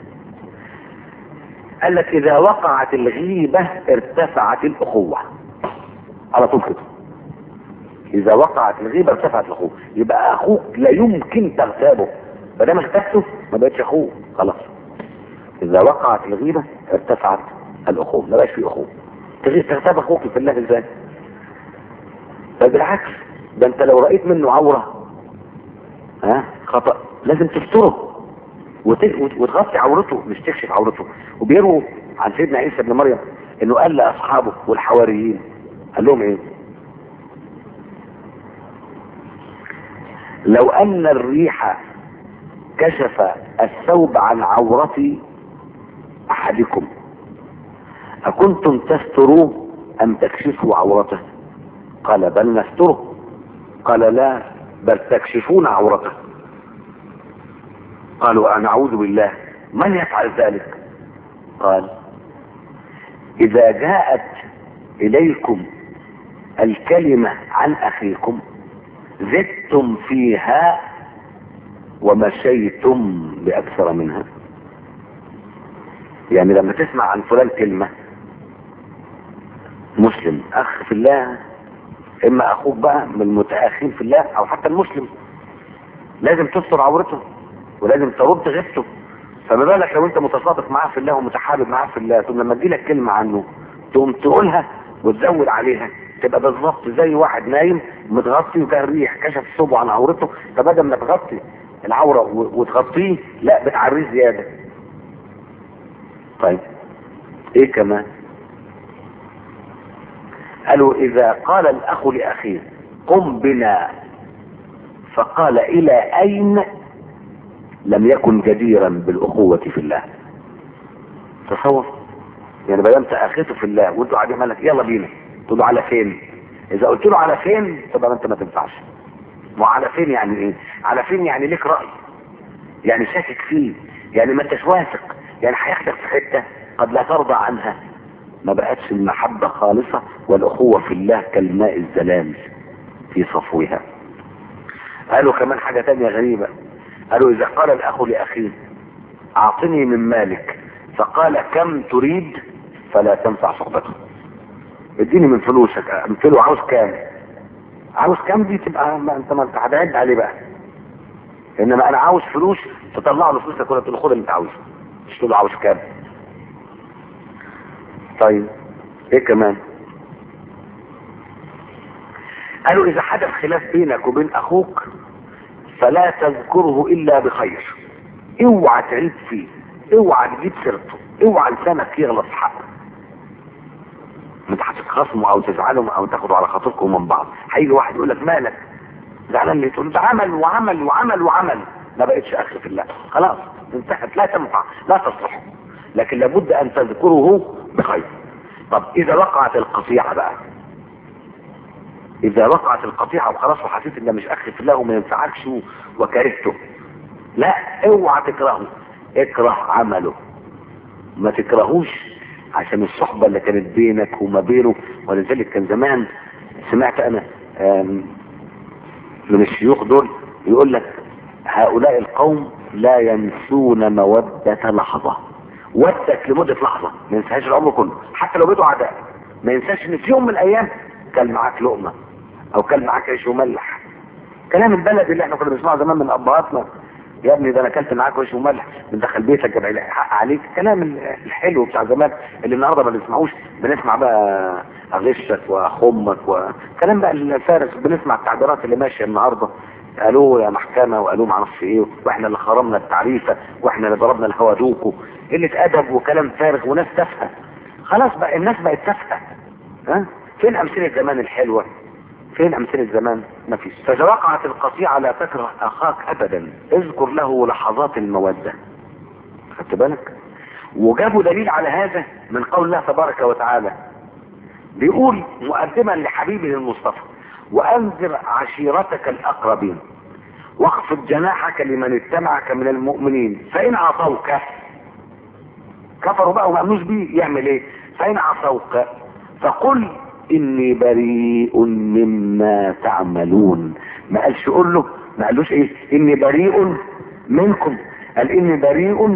قال لك اذا وقعت الغيبة ارتفعت الاخوة على طول كده اذا وقعت الغيبة ارتفعت الاخوة يبقى اخوك لا يمكن تغتابه ما دام اغتابته ما بقتش اخوه خلاص اذا وقعت الغيبة ارتفعت الاخوة ما بقاش في اخوة تغتاب اخوك في الله ازاي بل بالعكس ده انت لو رأيت منه عورة ها خطأ لازم تستره وت- وت- وتغطي عورته مش تكشف عورته وبيروا عن سيدنا عيسى ابن مريم انه قال لاصحابه والحواريين قال لهم ايه لو ان الريح كشف الثوب عن عورة احدكم اكنتم تستروه ام تكشفوا عورته قال بل نستره قال لا بل تكشفون عورته قالوا أنا أعوذ بالله من يفعل ذلك قال إذا جاءت إليكم الكلمة عن أخيكم زدتم فيها ومشيتم بأكثر منها يعني لما تسمع عن فلان كلمة مسلم أخ في الله إما أخوك بقى من المتأخين في الله أو حتى المسلم لازم تستر عورته ولازم ترد غيبته فما بالك لو انت متصادق معاه في الله ومتحابب معاه في الله ثم لما تجيلك كلمه عنه تقوم تقولها وتزود عليها تبقى بالظبط زي واحد نايم متغطي وكان ريح كشف صوبه عن عورته فبدل ما تغطي العوره و- وتغطيه لا بتعريه زياده طيب ايه كمان قالوا اذا قال الاخ لاخيه قم بنا فقال الى اين لم يكن جديرا بالاخوة في الله تصور يعني بدل انت اخيته في الله وانتوا قاعدين مالك يلا بينا تقول له على فين اذا قلت له على فين تبقى انت ما تنفعش ما على فين يعني ايه على فين يعني ليك رأي يعني شاكك فيه يعني ما انتش واثق يعني هياخدك في حتة قد لا ترضى عنها ما بقتش المحبة خالصة والأخوة في الله كالماء الزلال في صفوها قالوا كمان حاجة تانية غريبة قالوا إذا قال الأخ لأخيه أعطني من مالك فقال كم تريد فلا تنفع صحبته اديني من فلوسك قلت له عاوز كام عاوز كام دي تبقى ما انت ما انت هتعد عليه بقى انما انا عاوز فلوس تطلع له فلوسك ولا تقول له خد اللي انت عاوزه مش تقول له عاوز كام طيب ايه كمان قالوا اذا حدث خلاف بينك وبين اخوك فلا تذكره الا بخير اوعى تعيب فيه اوعى تجيب سيرته اوعى لسانك يغلط في حقه انت هتتخاصموا او تزعلوا او تاخدوا على خاطركم من بعض هيجي واحد يقول لك مالك زعلان ليه تقول ده عمل وعمل وعمل وعمل ما بقتش اخ في الله خلاص انتهت لا تنفع لا تصلح لكن لابد ان تذكره بخير طب اذا وقعت القطيعه بقى اذا وقعت القطيعه وخلاص وحسيت ان مش اخ في الله وما ينفعكش وكرهته لا اوعى تكرهه اكره عمله ما تكرهوش عشان الصحبة اللي كانت بينك وما بينه ولذلك كان زمان سمعت انا آم، من الشيوخ دول يقول لك هؤلاء القوم لا ينسون مودة لحظة ودك لمدة لحظة ما ينساهاش العمر كله حتى لو بيته عداء ما ينساش ان في يوم من الايام كان معاك لقمة او كان معاك عيش وملح كلام البلد اللي احنا كنا بنسمعه زمان من ابهاتنا يا ابني ده انا اكلت معاك عيش وملح من دخل بيتك جاب حق عليك الكلام الحلو بتاع زمان اللي النهارده ما بنسمعوش بنسمع بقى اغشك واخمك وكلام بقى الفارغ بنسمع التعبيرات اللي ماشيه النهارده قالوه يا محكمة وقالوه معرفش ايه واحنا اللي خرمنا التعريفة واحنا اللي ضربنا الهوا دوكو قلة ادب وكلام فارغ وناس تافهة خلاص بقى الناس بقت تافهة ها فين امثلة زمان الحلوة فين امثلة زمان ما فيش فاذا وقعت القطيعة لا تكره اخاك ابدا اذكر له لحظات المودة خدت بالك وجابوا دليل على هذا من قول الله تبارك وتعالى بيقول مقدما لحبيبه المصطفى وانذر عشيرتك الاقربين واخفض جناحك لمن اتبعك من المؤمنين فان عصوك كفروا بقى وما امنوش بيه يعمل ايه فان عصوك فقل اني بريء مما تعملون ما قالش قول له ما قالوش ايه اني بريء منكم قال اني بريء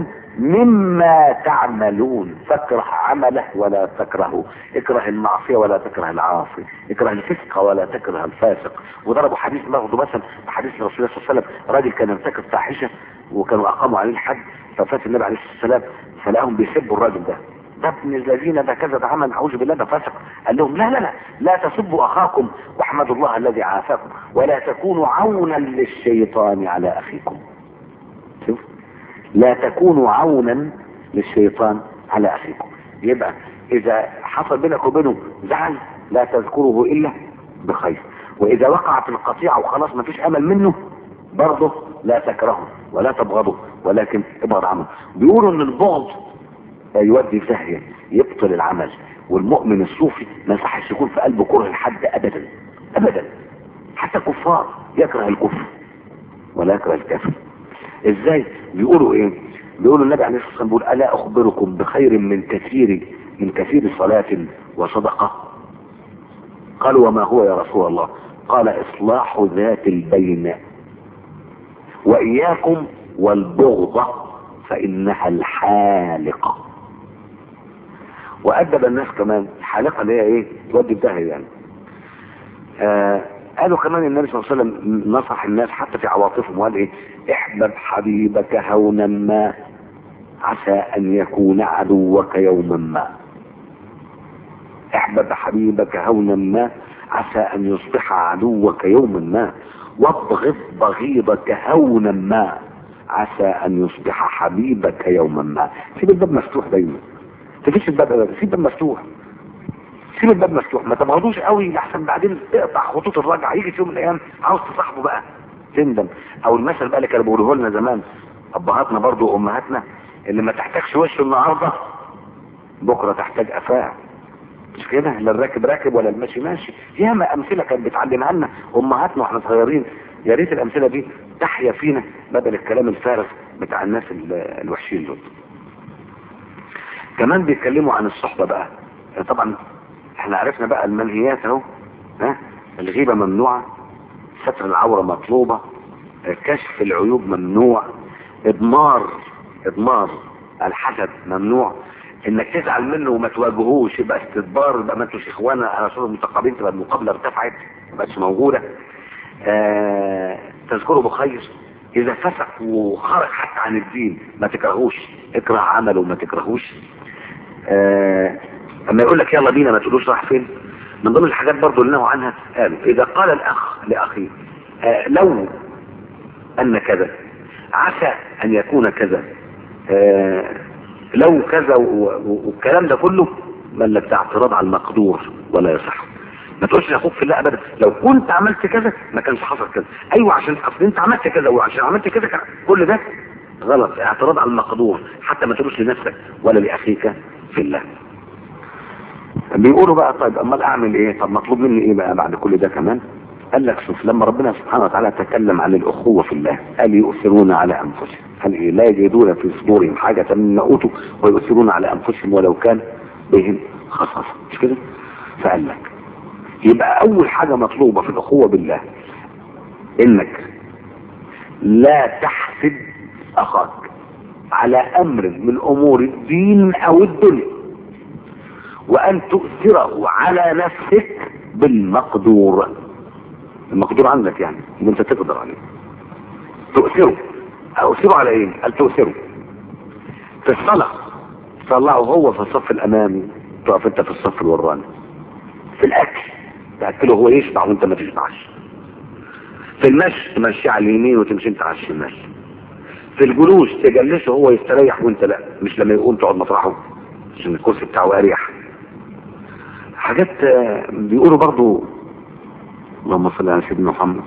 مما تعملون تكره عمله ولا تكرهه اكره المعصية ولا تكره العاصي اكره الفسق ولا تكره الفاسق وضربوا حديث ناخده مثلا حديث الرسول صلى الله عليه وسلم راجل كان ارتكب فاحشة وكانوا اقاموا عليه الحد ففات النبي عليه الصلاة والسلام فلقاهم بيسبوا الراجل ده ده ابن الذين ده كذا ده عمل اعوذ بالله ده فاسق قال لهم لا لا لا لا تسبوا اخاكم واحمدوا الله الذي عافاكم ولا تكونوا عونا للشيطان على اخيكم شوف لا تكونوا عونا للشيطان على اخيكم يبقى اذا حصل بينك وبينه زعل لا تذكره الا بخير واذا وقعت القطيعه وخلاص ما فيش امل منه برضه لا تكرهه ولا تبغضه ولكن ابغض عنه بيقولوا ان البغض يودي في داهيه يبطل العمل والمؤمن الصوفي ما يصحش يكون في قلبه كره لحد ابدا ابدا حتى الكفار يكره الكفر ولا يكره الكافر ازاي بيقولوا ايه بيقولوا النبي عليه الصلاه والسلام بيقول الا اخبركم بخير من كثير من كثير صلاه وصدقه قالوا وما هو يا رسول الله قال اصلاح ذات البين واياكم والبغضه فانها الحالقه وادب الناس كمان الحالقه اللي هي ايه تودي الدهر يعني آه قالوا كمان النبي صلى الله عليه وسلم نصح الناس حتى في عواطفهم وقال ايه احبب حبيبك هونا ما عسى ان يكون عدوك يوما ما احبب حبيبك هونا ما عسى ان يصبح عدوك يوما ما وابغض بغيضك هونا ما عسى ان يصبح حبيبك يوما ما سيب الباب مفتوح دايما تفيش الباب أبدا. سيب الباب مفتوح سيب الباب مفتوح ما تبغضوش قوي لحسن بعدين تقطع خطوط الرجعه يجي في يوم من الايام عاوز تصاحبه بقى تندم او المثل بقى اللي كانوا بيقولوه لنا زمان ابهاتنا برضو وامهاتنا اللي ما تحتاجش وشه النهارده بكره تحتاج افاع مش كده لا الراكب راكب ولا الماشي ماشي ياما امثله كانت بتعلمها لنا امهاتنا واحنا صغيرين يا ريت الامثله دي تحيا فينا بدل الكلام الفارغ بتاع الناس ال- الوحشين دول كمان بيتكلموا عن الصحبه بقى طبعا احنا عرفنا بقى المنهيات اهو ها الغيبه ممنوعه ستر العوره مطلوبه كشف العيوب ممنوع اضمار اضمار الحسد ممنوع انك تزعل منه وما تواجهوش يبقى استدبار يبقى ما انتوش اخوانا على صوره متقابلين تبقى المقابله ارتفعت ما بقتش موجوده آه تذكره بخير اذا فسق وخرج حتى عن الدين ما تكرهوش اكره عمله وما تكرهوش آه اما يقول لك يلا بينا ما تقولوش راح فين من ضمن الحاجات برضو اللي نهوا عنها قالوا اذا قال الاخ لاخيه آه لو ان كذا عسى ان يكون كذا آه لو كذا و- و- والكلام ده كله بل لك ده اعتراض على المقدور ولا يصح ما تقولش لاخوك في الله ابدا لو كنت عملت كذا ما كانش حصل كذا ايوه عشان اصل انت عملت كذا وعشان عملت كذا كان كل ده غلط اعتراض على المقدور حتى ما تقولش لنفسك ولا لاخيك في الله بيقولوا بقى طيب امال اعمل ايه طب مطلوب مني ايه بقى بعد كل ده كمان قال لك شوف لما ربنا سبحانه وتعالى تكلم عن الاخوه في الله قال يؤثرون على انفسهم قال ايه لا يجدون في صدورهم حاجه مما اوتوا ويؤثرون على انفسهم ولو كان بهم خصاصه مش كده فقال لك يبقى اول حاجه مطلوبه في الاخوه بالله انك لا تحسد اخاك على امر من امور الدين او الدنيا وان تؤثره على نفسك بالمقدور المقدور عندك يعني اللي انت تقدر عليه تؤثره اؤثره على ايه قال تؤثره في الصلاة طلعه هو في الصف الامامي تقف انت في الصف الوراني في الاكل تاكله هو يشبع وانت ما تشبعش في المشي تمشي على اليمين وتمشي انت على الشمال في الجلوس تجلسه هو يستريح وانت لا مش لما يقوم تقعد مطرحه عشان الكرسي بتاعه اريح حاجات آه، بيقولوا برضو اللهم صل على سيدنا محمد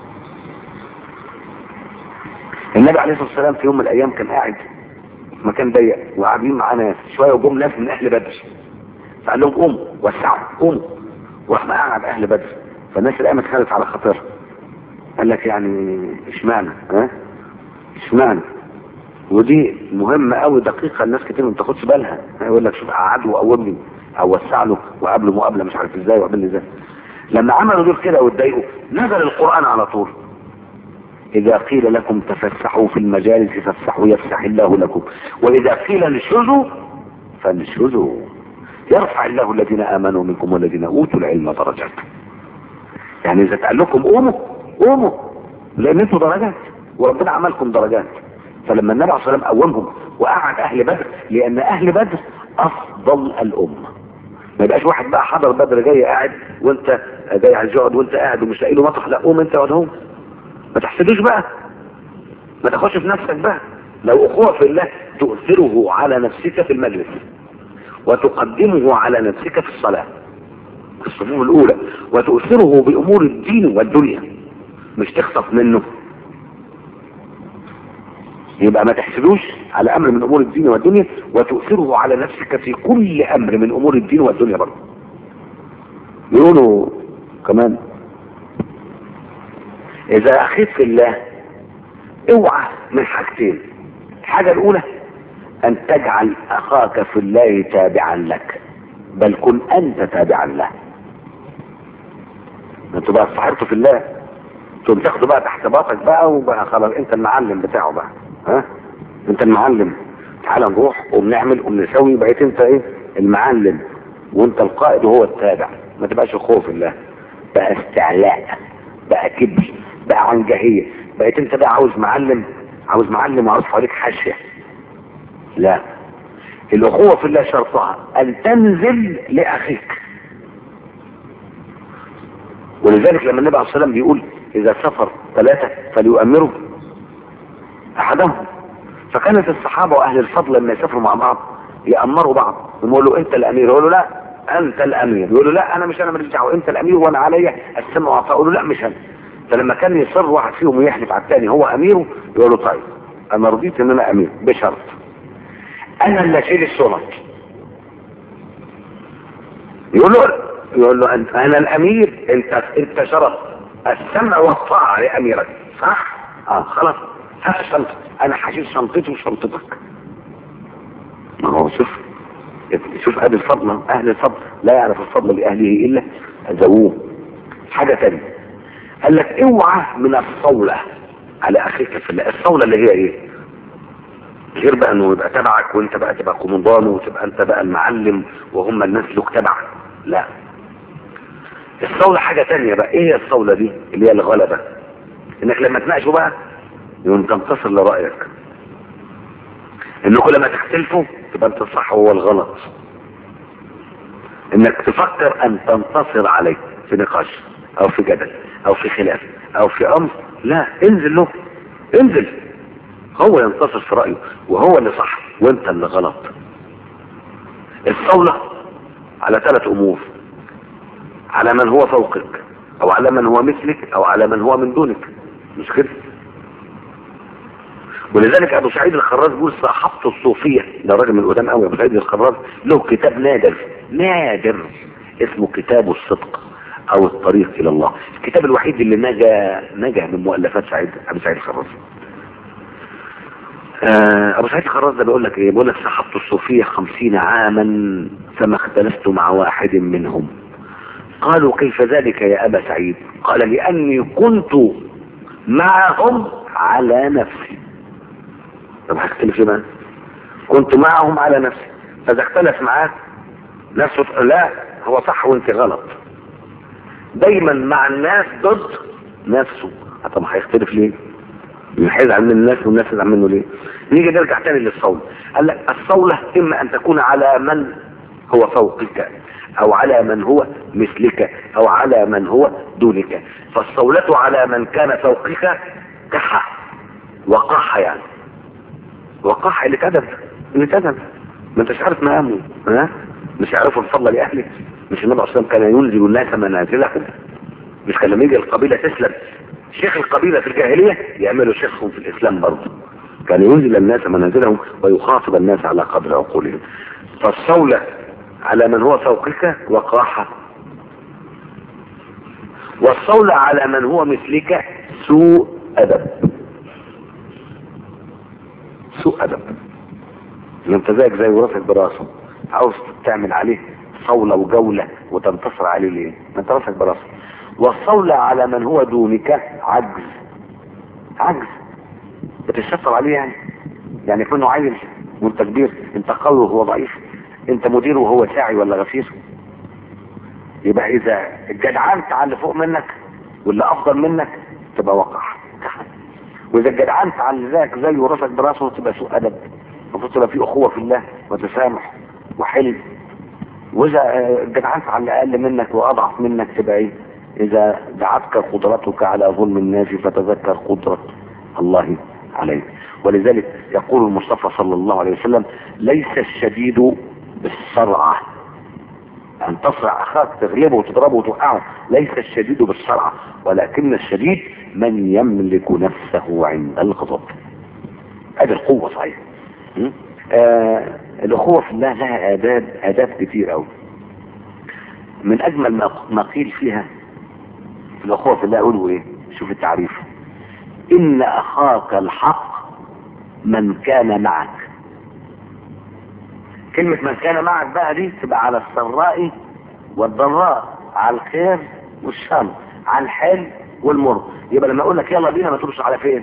النبي عليه الصلاه والسلام في يوم من الايام كان قاعد في مكان ضيق وقاعدين معاه ناس شويه وجم ناس من اهل بدر فقال لهم قوموا وسعوا قوموا وراح قعد اهل بدر فالناس اللي قامت خدت على خاطرها قال لك يعني اشمعنى ها اشمعنى ودي مهمة قوي دقيقة الناس كتير ما بتاخدش بالها يقول لك شوف قعدوا وقومني او وسع له وقابله مقابلة مش عارف ازاي وقابلني ازاي لما عملوا دول كده واتضايقوا نزل القرآن على طول إذا قيل لكم تفسحوا في المجالس فافسحوا يفسح الله لكم وإذا قيل انشزوا فانشزوا يرفع الله الذين آمنوا منكم والذين أوتوا العلم درجات يعني إذا قال لكم قوموا قوموا لأن أنتوا درجات وربنا عملكم درجات فلما النبي عليه الصلاة والسلام قومهم وقعد أهل بدر لأن أهل بدر أفضل الأمة ما يبقاش واحد بقى حضر بدر جاي قاعد وانت جاي عايز يقعد وانت قاعد ومش لاقي له مطرح لا قوم انت اقعد هون ما تحسدوش بقى ما تاخدش في نفسك بقى لو اخوه في الله تؤثره على نفسك في المجلس وتقدمه على نفسك في الصلاة في الصفوف الاولى وتؤثره بامور الدين والدنيا مش تخطف منه يبقى ما تحسدوش على امر من امور الدين والدنيا وتؤثره على نفسك في كل امر من امور الدين والدنيا برضه يقولوا كمان اذا اخيت في الله اوعى من حاجتين الحاجة الاولى ان تجعل اخاك في الله تابعا لك بل كن انت تابعا له انتوا بقى صحرتوا في الله تقوم تاخدوا بقى تحت باطك بقى وبقى خلاص انت المعلم بتاعه بقى ها انت المعلم تعال نروح وبنعمل وبنسوي بقيت انت ايه المعلم وانت القائد وهو التابع ما تبقاش خوف الله بقى استعلاء بقى كبر بقى عنجهية بقيت انت بقى عاوز معلم عاوز معلم وعاوز حواليك حاشية لا الاخوة في الله شرطها ان تنزل لاخيك ولذلك لما النبي عليه الصلاة والسلام بيقول اذا سفر ثلاثة فليؤمروا احدهم فكانت الصحابة واهل الفضل لما يسافروا مع بعض يأمروا بعض يقولوا انت الامير يقولوا لا انت الامير يقولوا لا انا مش انا ماليش دعوه انت الامير وانا عليا السمع والطاعه يقولوا لا مش انا فلما كان يصر واحد فيهم ويحلف على الثاني هو اميره يقول له طيب انا رضيت ان انا امير بشرط انا اللي اشيل الشنط يقول له يقول له انت انا الامير انت انت شرط السمع والطاعه لاميرك صح؟ اه خلاص هات الشنطه انا هشيل شنطتي وشنطتك ما هو شوف شوف اهل الفضل اهل الفضل لا يعرف الفضل لاهله الا ذووه حاجه ثانيه قال لك اوعى من الصولة على اخيك في الله الصولة اللي هي ايه غير بقى انه يبقى تبعك وانت بقى تبقى قومندان وتبقى انت بقى المعلم وهم الناس لك تبع لا الصولة حاجة تانية بقى ايه هي الصولة دي اللي هي الغلبة انك لما تناقشوا بقى يوم تنتصر لرأيك انكم لما تختلفوا تبقى انت الصح وهو الغلط انك تفكر ان تنتصر عليه في نقاش او في جدل او في خلاف او في امر لا انزل له انزل هو ينتصر في رأيه وهو اللي صح وانت اللي غلط الصولة على ثلاث امور على من هو فوقك او على من هو مثلك او على من هو من دونك مش كده ولذلك ابو سعيد الخراز بيقول صاحبت الصوفية ده راجل من القدام قوي ابو سعيد الخراز له كتاب نادر نادر اسمه كتاب الصدق او الطريق الى الله الكتاب الوحيد اللي نجا نجا من مؤلفات سعيد ابو سعيد الخراز آه ابو سعيد الخراز ده بيقول لك ايه بيقول لك صاحبت الصوفية خمسين عاما فما اختلفت مع واحد منهم قالوا كيف ذلك يا ابا سعيد قال لاني كنت معهم على نفسي طب هختلف ايه بقى كنت معهم على نفسي فاذا اختلف معاك نفسه لا هو صح وانت غلط دايما مع الناس ضد نفسه طب هيختلف ليه يحيز من الناس والناس يزعل منه ليه نيجي نرجع تاني للصولة قال لك الصولة اما ان تكون على من هو فوقك او على من هو مثلك او على من هو دونك فالصولة على من كان فوقك كحة وقاحة يعني وقاحة اللي كذب اللي كذب ما انتش عارف مقامه ها مش يعرفوا الفضل لاهله مش النبي عليه الصلاه والسلام كان ينزل الناس منازلهم مش كان لما يجي القبيله تسلم شيخ القبيله في الجاهليه يعملوا شيخهم في الاسلام برضه كان ينزل الناس منازلهم ويخاطب الناس على قدر عقولهم فالصولة على من هو فوقك وقاحة والصولة على من هو مثلك سوء أدب سوء أدب انت زيك زي وراسك براسه عاوز تعمل عليه صولة وجولة وتنتصر عليه ليه ما انت راسك براسه والصولة على من هو دونك عجز عجز بتشفر عليه يعني يعني كونه عيل وانت كبير انت قوي وهو ضعيف انت مدير وهو ساعي ولا غفير يبقى اذا الجدعان على اللي فوق منك واللي افضل منك تبقى وقع واذا الجدعان على اللي زيك زي وراسك براسه تبقى سوء ادب المفروض تبقى في اخوه في الله وتسامح وحلم واذا الجدعان على اللي اقل منك واضعف منك تبقى ايه اذا دعتك قدرتك على ظلم الناس فتذكر قدرة الله عليك ولذلك يقول المصطفى صلى الله عليه وسلم ليس الشديد بالسرعة ان تصرع اخاك تغلبه وتضربه وتوقعه ليس الشديد بالسرعة ولكن الشديد من يملك نفسه عند الغضب هذه القوة صحيح آه الاخوة في الله لها اداب اداب كتير قوي من اجمل ما ما قيل فيها الاخوة في الله يقولوا ايه شوف التعريف ان اخاك الحق من كان معك كلمة من كان معك بقى دي تبقى على السراء والضراء على الخير والشر على الحل والمر يبقى لما اقول لك يلا بينا ما تقولش على فين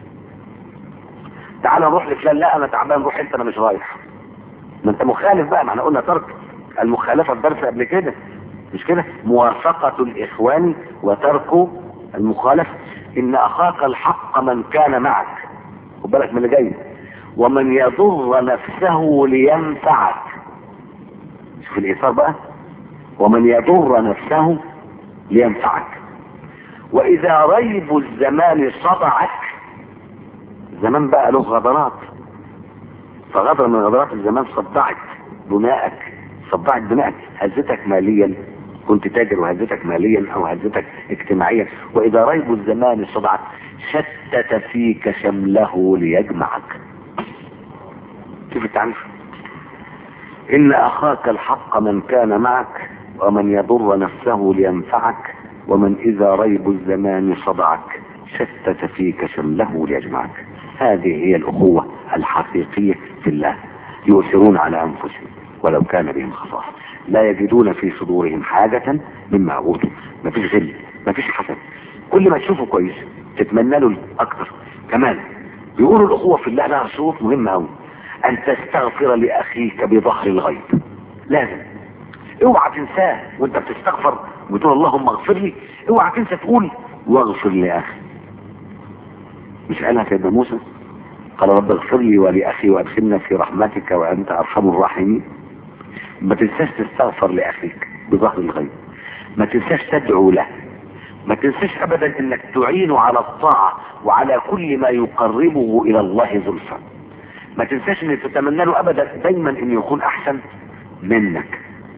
تعال نروح لفلان لا انا تعبان روح انت انا مش رايح ما انت مخالف بقى ما احنا قلنا ترك المخالفة الدرس قبل كده مش كده موافقة الاخوان وترك المخالفة ان اخاك الحق من كان معك خد بالك من اللي جاي ومن يضر نفسه لينفعك شوف الايثار بقى ومن يضر نفسه لينفعك واذا ريب الزمان صدعك زمان بقى له غدرات فغدر من غدرات الزمان صدعت بناءك صدعت بناءك هزتك ماليا كنت تاجر وهزتك ماليا او هزتك اجتماعيا واذا ريب الزمان صدعك شتت فيك شمله ليجمعك كيف التعريف ان اخاك الحق من كان معك ومن يضر نفسه لينفعك ومن اذا ريب الزمان صدعك شتت فيك شمله ليجمعك هذه هي الاخوة الحقيقية في الله يؤثرون على انفسهم ولو كان بهم خصاصة لا يجدون في صدورهم حاجة مما اوتوا مفيش غل مفيش حسد كل ما تشوفه كويس تتمنى له اكتر كمان بيقولوا الاخوة في الله لها شروط مهمة قوي ان تستغفر لاخيك بظهر الغيب لازم اوعى تنساه وانت بتستغفر وتقول اللهم اغفر لي اوعى تنسى تقول واغفر لاخي مش قالها سيدنا موسى قال رب اغفر لي ولاخي وادخلنا في رحمتك وانت ارحم الراحمين ما تنساش تستغفر لاخيك بظهر الغيب ما تنساش تدعو له ما تنساش ابدا انك تعينه على الطاعة وعلى كل ما يقربه الى الله زلفى ما تنساش انك تتمنى له ابدا دايما انه يكون احسن منك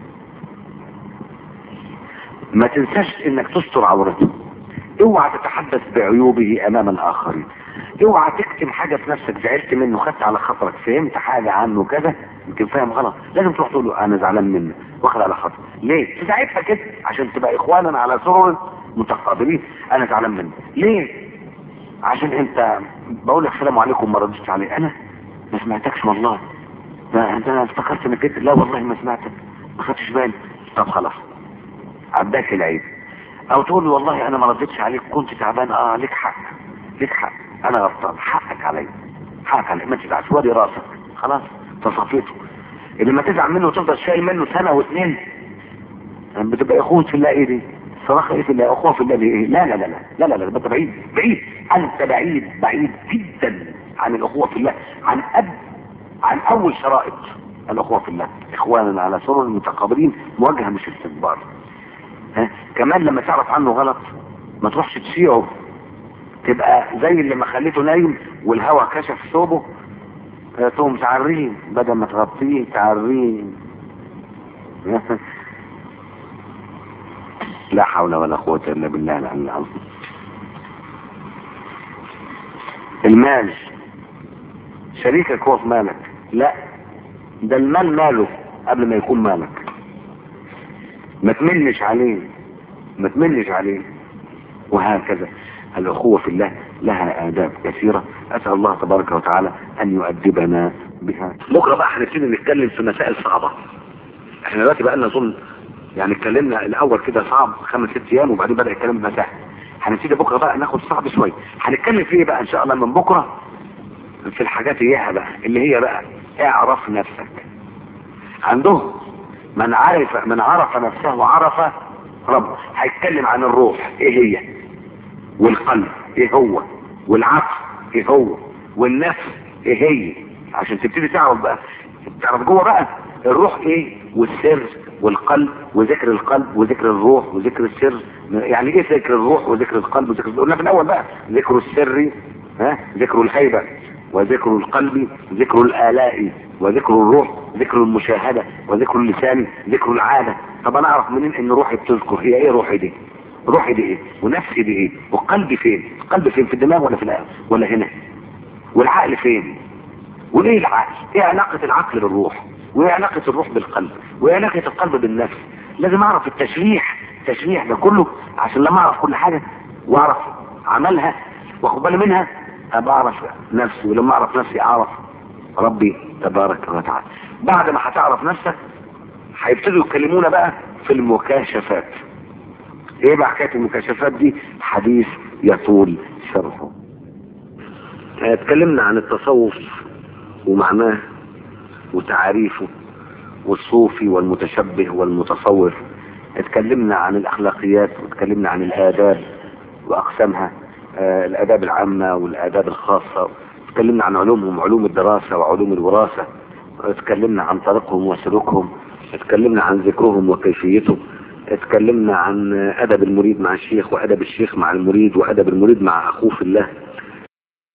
ما تنساش انك تستر عورته اوعى تتحدث بعيوبه امام الاخرين اوعى تكتم حاجة في نفسك زعلت منه خدت على خاطرك فهمت حاجة عنه كذا يمكن فاهم غلط لازم تروح تقول له انا زعلان منك واخد على خاطري ليه تساعدها كده عشان تبقى اخوانا على سرر متقابلين انا زعلان منك ليه عشان انت بقول لك السلام عليكم ما ردتش عليه انا ما سمعتكش والله ده انت افتكرت انك كده لا والله ما سمعتك ما خدتش بالي طب خلاص عداك العيب او تقول له والله انا ما ردتش عليك كنت تعبان اه ليك حق ليك حق انا غلطان حقك عليا حقك عليا ما تزعلش وري راسك خلاص تصفيته اللي ما تزعل منه وتفضل شايل منه سنه واثنين بتبقى اخوه في الله ايه دي صراحه ايه في الله اخوه في الله دي ايه لا لا لا لا لا لا لا انت بعيد بعيد انت بعيد بعيد جدا عن الاخوه في الله عن اب عن اول شرائط الاخوه في الله اخوانا على سرر متقابلين مواجهه مش استكبار ها كمان لما تعرف عنه غلط ما تروحش تشيعه تبقى زي اللي ما خليته نايم والهوا كشف ثوبه تقوم تعريه بدل ما تغطيه تعريه لا حول ولا قوة الا بالله العلي العظيم المال شريكك هو في مالك لا ده المال ماله قبل ما يكون مالك ما تمنش عليه ما تمنش عليه وهكذا الأخوة في الله لها آداب كثيرة أسأل الله تبارك وتعالى أن يؤدبنا بها بكرة بقى هنبتدي نتكلم في مسائل صعبة احنا دلوقتي بقى لنا ظن يعني اتكلمنا الأول كده صعب خمس ست أيام وبعدين بدأ الكلام بمسائل هنبتدي بكرة بقى ناخد صعب شوية هنتكلم في ايه بقى إن شاء الله من بكرة في الحاجات اياها بقى اللي هي بقى اعرف نفسك عندهم من عرف من عرف نفسه عرف رب هيتكلم عن الروح ايه هي والقلب ايه هو والعقل ايه هو والنفس ايه هي عشان تبتدي تعرف بقى تعرف جوه بقى الروح ايه والسر والقلب وذكر القلب وذكر الروح وذكر السر يعني ايه ذكر الروح وذكر القلب وذكر قلنا في الاول بقى ذكر السر ها ذكر الهيبه وذكر القلب ذكر الآلاء وذكر الروح ذكر المشاهدة وذكر اللسان ذكر العادة طب انا اعرف منين ان روحي بتذكر هي ايه روحي دي روحي دي ايه ونفسي دي ايه وقلبي فين القلب فين في الدماغ ولا في القلب ولا هنا والعقل فين وايه العقل ايه علاقة العقل بالروح وايه علاقة الروح بالقلب وايه علاقة القلب بالنفس لازم اعرف التشريح التشريح ده كله عشان لما اعرف كل حاجة واعرف عملها واخد بالي منها ابقى اعرف نفسي ولما اعرف نفسي اعرف ربي تبارك وتعالى بعد ما هتعرف نفسك هيبتدوا يتكلمونا بقى في المكاشفات ايه بقى حكايه المكاشفات دي حديث يطول شرحه اتكلمنا عن التصوف ومعناه وتعاريفه والصوفي والمتشبه والمتصور اتكلمنا عن الاخلاقيات واتكلمنا عن الاداب واقسامها آه الاداب العامة والاداب الخاصة اتكلمنا عن علومهم علوم الدراسة وعلوم الوراثة اتكلمنا عن طريقهم وسلوكهم اتكلمنا عن ذكرهم وكيفيته اتكلمنا عن ادب المريد مع الشيخ وادب الشيخ مع المريد وادب المريد مع اخوه في الله